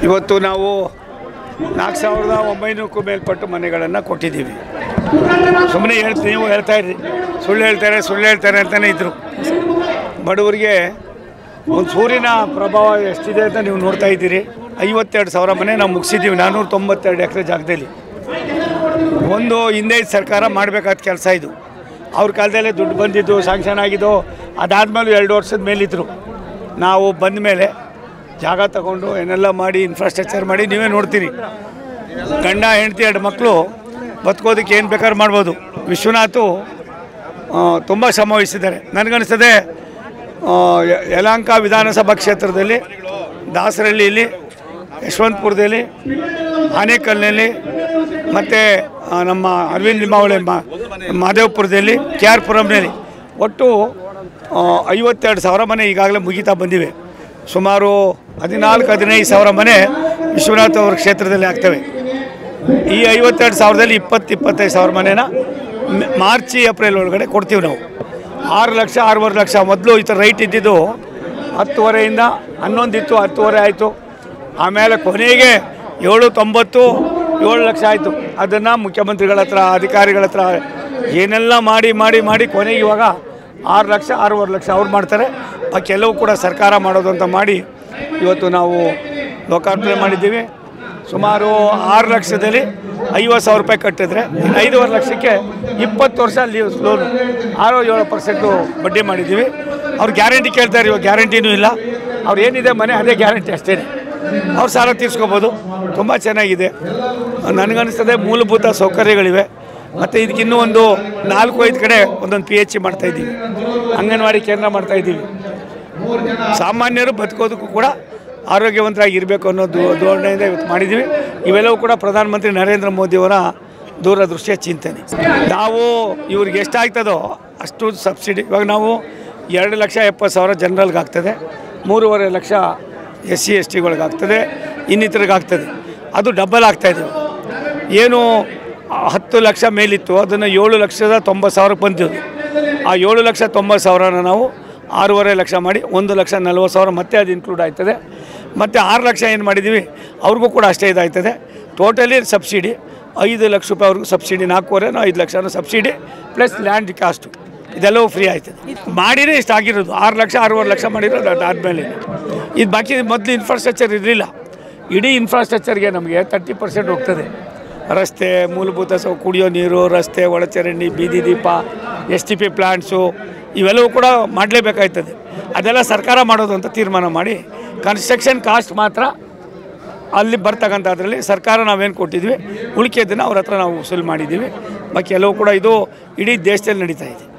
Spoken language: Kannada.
ಇವತ್ತು ನಾವು ನಾಲ್ಕು ಸಾವಿರದ ಒಂಬೈನೂರಕ್ಕೂ ಮೇಲ್ಪಟ್ಟು ಮನೆಗಳನ್ನು ಕೊಟ್ಟಿದ್ದೀವಿ ಸುಮ್ಮನೆ ಹೇಳ್ತೀನಿ ನೀವು ಹೇಳ್ತಾ ಇರ್ರಿ ಸುಳ್ಳು ಹೇಳ್ತಾರೆ ಸುಳ್ಳು ಹೇಳ್ತಾರೆ ಅಂತಲೇ ಇದ್ದರು ಬಡವರಿಗೆ ಒಂದು ಸೂರ್ಯನ ಪ್ರಭಾವ ಎಷ್ಟಿದೆ ಅಂತ ನೀವು ನೋಡ್ತಾ ಇದ್ದೀರಿ ಐವತ್ತೆರಡು ಸಾವಿರ ಮನೆ ನಾವು ಮುಗಿಸಿದ್ದೀವಿ ನಾನ್ನೂರ ತೊಂಬತ್ತೆರಡು ಎಕರೆ ಜಾಗದಲ್ಲಿ ಒಂದು ಹಿಂದೆ ಇದ್ದ ಸರ್ಕಾರ ಮಾಡಬೇಕಾದ ಕೆಲಸ ಇದು ಅವ್ರ ಕಾಲದಲ್ಲೇ ದುಡ್ಡು ಬಂದಿದ್ದು ಸ್ಯಾಂಕ್ಷನ್ ಆಗಿದ್ದು ಅದಾದಮೇಲೆ ಎರಡು ವರ್ಷದ ಮೇಲಿದ್ದರು ನಾವು ಬಂದ ಮೇಲೆ ಜಾಗ ತಗೊಂಡು ಏನೆಲ್ಲ ಮಾಡಿ ಇನ್ಫ್ರಾಸ್ಟ್ರಕ್ಚರ್ ಮಾಡಿ ನೀವೇ ನೋಡ್ತೀರಿ ಗಂಡ ಹೆಂಡತಿ ಎರಡು ಮಕ್ಕಳು ಬದುಕೋದಕ್ಕೆ ಏನು ಬೇಕಾದ್ರೂ ಮಾಡ್ಬೋದು ವಿಶ್ವನಾಥು ತುಂಬ ಶ್ರಮ ವಹಿಸಿದ್ದಾರೆ ನನಗನ್ನಿಸ್ತದೆ ಆ, ಯ- ಯಲಹಂಕ ವಿಧಾನಸಭಾ ಕ್ಷೇತ್ರದಲ್ಲಿ ದಾಸರಳ್ಳಿಯಲ್ಲಿ ಯಶವಂತಪುರದಲ್ಲಿ ಆನೇಕಲ್ನಲ್ಲಿ ಮತ್ತು ನಮ್ಮ ಅರವಿಂದ್ ಲಿಂಬಾವಳಿ ಮಾ ಮಾದೇವಪುರದಲ್ಲಿ ಕೆ ಆರ್ ಪುರಂನಲ್ಲಿ ಒಟ್ಟು ಆ, ಐವತ್ತೆರಡು ಸಾವಿರ ಮನೆ ಈಗಾಗಲೇ ಮುಗಿತಾ ಬಂದಿವೆ ಸುಮಾರು ಹದಿನಾಲ್ಕು ಹದಿನೈದು ಸಾವಿರ ಮನೆ ವಿಶ್ವನಾಥ್ ಅವರ ಕ್ಷೇತ್ರದಲ್ಲಿ ಆಗ್ತವೆ ಈ ಐವತ್ತೆರಡು ಸಾವಿರದಲ್ಲಿ ಇಪ್ಪತ್ತು ಇಪ್ಪತ್ತೈದು ಸಾವಿರ ಮನೆನ ಮ್- ಮಾರ್ಚ್ ಏಪ್ರಿಲ್ ಒಳಗಡೆ ಕೊಡ್ತೀವಿ ನಾವು ಆರು ಲಕ್ಷ ಆರೂವರೆ ಲಕ್ಷ ಮೊದಲು ಈ ಥರ ರೈಟ್ ಇದ್ದಿದ್ದು ಹತ್ತುವರೆಯಿಂದ ಹನ್ನೊಂದಿತ್ತು ಹತ್ತುವರೆ ಆಯಿತು ಆಮೇಲೆ ಕೊನೆಗೆ ಏಳು ತೊಂಬತ್ತು ಏಳು ಲಕ್ಷ ಆಯಿತು ಅದನ್ನು ಮುಖ್ಯಮಂತ್ರಿಗಳ ಹತ್ರ ಅಧಿಕಾರಿಗಳ ಹತ್ರ ಏನೆಲ್ಲ ಮಾಡಿ ಮಾಡಿ ಮಾಡಿ ಕೊನೆಗೆ ಇವಾಗ ಆರು ಲಕ್ಷ ಆರೂವರೆ ಲಕ್ಷ ಅವ್ರು ಮಾಡ್ತಾರೆ ಬಾಕಿ ಎಲ್ಲವೂ ಕೂಡ ಸರ್ಕಾರ ಮಾಡೋದು ಅಂತ ಮಾಡಿ ಇವತ್ತು ನಾವು ಲೋಕಾರ್ಪಣೆ ಮಾಡಿದ್ದೀವಿ ಸುಮಾರು ಆರು ಲಕ್ಷದಲ್ಲಿ ಐವತ್ತು ಸಾವಿರ ರೂಪಾಯಿ ಕಟ್ಟಿದ್ರೆ ಇನ್ನು ಐದೂವರೆ ಲಕ್ಷಕ್ಕೆ ಇಪ್ಪತ್ತು ವರ್ಷ ಲೀವ್ಸ್ ಲೋನು ಆರು ಏಳು ಪರ್ಸೆಂಟು ಬಡ್ಡಿ ಮಾಡಿದ್ದೀವಿ ಅವ್ರು ಗ್ಯಾರಂಟಿ ಕೇಳ್ತಾರೆ ಇವಾಗ ಗ್ಯಾರಂಟಿನೂ ಇಲ್ಲ ಅವ್ರು ಏನಿದೆ ಮನೆ ಅದೇ ಗ್ಯಾರಂಟಿ ಅಷ್ಟೇ ಅವ್ರು ಸಾಲ ತೀರ್ಸ್ಕೊಬೋದು ತುಂಬ ಚೆನ್ನಾಗಿದೆ ನನಗನ್ನಿಸ್ತದೆ ಮೂಲಭೂತ ಸೌಕರ್ಯಗಳಿವೆ ಮತ್ತು ಇದಕ್ಕಿನ್ನೂ ಒಂದು ನಾಲ್ಕು ಐದು ಕಡೆ ಒಂದೊಂದು ಪಿ ಎಚ್ ಸಿ ಮಾಡ್ತಾಯಿದ್ದೀವಿ ಅಂಗನವಾಡಿ ಕೇಂದ್ರ ಮಾಡ್ತಾಯಿದ್ದೀವಿ ಸಾಮಾನ್ಯರು ಬದುಕೋದಕ್ಕೂ ಕೂಡ ಆರೋಗ್ಯವಂತರಾಗಿರಬೇಕು ಅನ್ನೋ ದೂ ಧೋರಣೆಯಿಂದ ಇವತ್ತು ಮಾಡಿದ್ದೀವಿ ಇವೆಲ್ಲವೂ ಕೂಡ ಪ್ರಧಾನಮಂತ್ರಿ ನರೇಂದ್ರ ಮೋದಿಯವರ ದೂರದೃಷ್ಟಿಯ ಚಿಂತನೆ ನಾವು ಇವ್ರಿಗೆ ಎಷ್ಟಾಗ್ತದೋ ಅಷ್ಟು ಸಬ್ಸಿಡಿ ಇವಾಗ ನಾವು ಎರಡು ಲಕ್ಷ ಎಪ್ಪತ್ತು ಸಾವಿರ ಜನರಲ್ಗೆ ಆಗ್ತದೆ ಮೂರುವರೆ ಲಕ್ಷ ಎಸ್ ಸಿ ಎಸ್ ಟಿಗಳಿಗಾಗ್ತದೆ ಇನ್ನಿತರಿಗಾಗ್ತದೆ ಅದು ಡಬಲ್ ಆಗ್ತಾಯಿದೆ ಏನು ಹತ್ತು ಲಕ್ಷ ಮೇಲಿತ್ತು ಅದನ್ನು ಏಳು ಲಕ್ಷದ ತೊಂಬತ್ತು ಸಾವಿರಕ್ಕೆ ಬಂದಿದ್ದು ಆ ಏಳು ಲಕ್ಷ ತೊಂಬತ್ತು ಸಾವಿರನ ನಾವು ಆರೂವರೆ ಲಕ್ಷ ಮಾಡಿ ಒಂದು ಲಕ್ಷ ನಲ್ವತ್ತು ಸಾವಿರ ಮತ್ತೆ ಅದು ಇನ್ಕ್ಲೂಡ್ ಆಯ್ತದೆ ಮತ್ತು ಆರು ಲಕ್ಷ ಏನು ಮಾಡಿದ್ದೀವಿ ಅವ್ರಿಗೂ ಕೂಡ ಅಷ್ಟೇ ಇದಾಯ್ತದೆ ಟೋಟಲಿ ಸಬ್ಸಿಡಿ ಐದು ಲಕ್ಷ ರೂಪಾಯಿ ಅವ್ರಿಗೂ ಸಬ್ಸಿಡಿ ನಾಲ್ಕೂವರೆನೋ ಐದು ಲಕ್ಷನೋ ಸಬ್ಸಿಡಿ ಪ್ಲಸ್ ಲ್ಯಾಂಡ್ ಕಾಸ್ಟು ಇದೆಲ್ಲವೂ ಫ್ರೀ ಆಯ್ತದೆ ಮಾಡಿನೇ ಇಷ್ಟು ಆಗಿರೋದು ಆರು ಲಕ್ಷ ಆರೂವರೆ ಲಕ್ಷ ಮಾಡಿರೋದು ಅದಾದಮೇಲೆ ಇದು ಬಾಕಿ ಮೊದಲು ಇನ್ಫ್ರಾಸ್ಟ್ರಕ್ಚರ್ ಇರಲಿಲ್ಲ ಇಡೀ ಇನ್ಫ್ರಾಸ್ಟ್ರಕ್ಚರ್ಗೆ ನಮಗೆ ತರ್ಟಿ ಪರ್ಸೆಂಟ್ ಹೋಗ್ತದೆ ರಸ್ತೆ ಮೂಲಭೂತ ಸೌ ಕುಡಿಯೋ ನೀರು ರಸ್ತೆ ಒಳಚರಂಡಿ ಬೀದಿ ದೀಪ ಎಸ್ ಟಿ ಪಿ ಪ್ಲ್ಯಾಂಟ್ಸು ಇವೆಲ್ಲವೂ ಕೂಡ ಮಾಡಲೇಬೇಕಾಯ್ತದೆ ಅದೆಲ್ಲ ಸರ್ಕಾರ ಮಾಡೋದು ಅಂತ ತೀರ್ಮಾನ ಮಾಡಿ ಕನ್ಸ್ಟ್ರಕ್ಷನ್ ಕಾಸ್ಟ್ ಮಾತ್ರ ಅಲ್ಲಿ ಬರ್ತಕ್ಕಂಥ ಅದರಲ್ಲಿ ಸರ್ಕಾರ ನಾವೇನು ಕೊಟ್ಟಿದ್ವಿ ಉಳಿಕೆದನ್ನು ಅವ್ರ ಹತ್ರ ನಾವು ವಸೂಲು ಮಾಡಿದ್ದೀವಿ ಬಾಕಿ ಎಲ್ಲವೂ ಕೂಡ ಇದು ಇಡೀ ದೇಶದಲ್ಲಿ ನಡೀತಾ ಇದೆ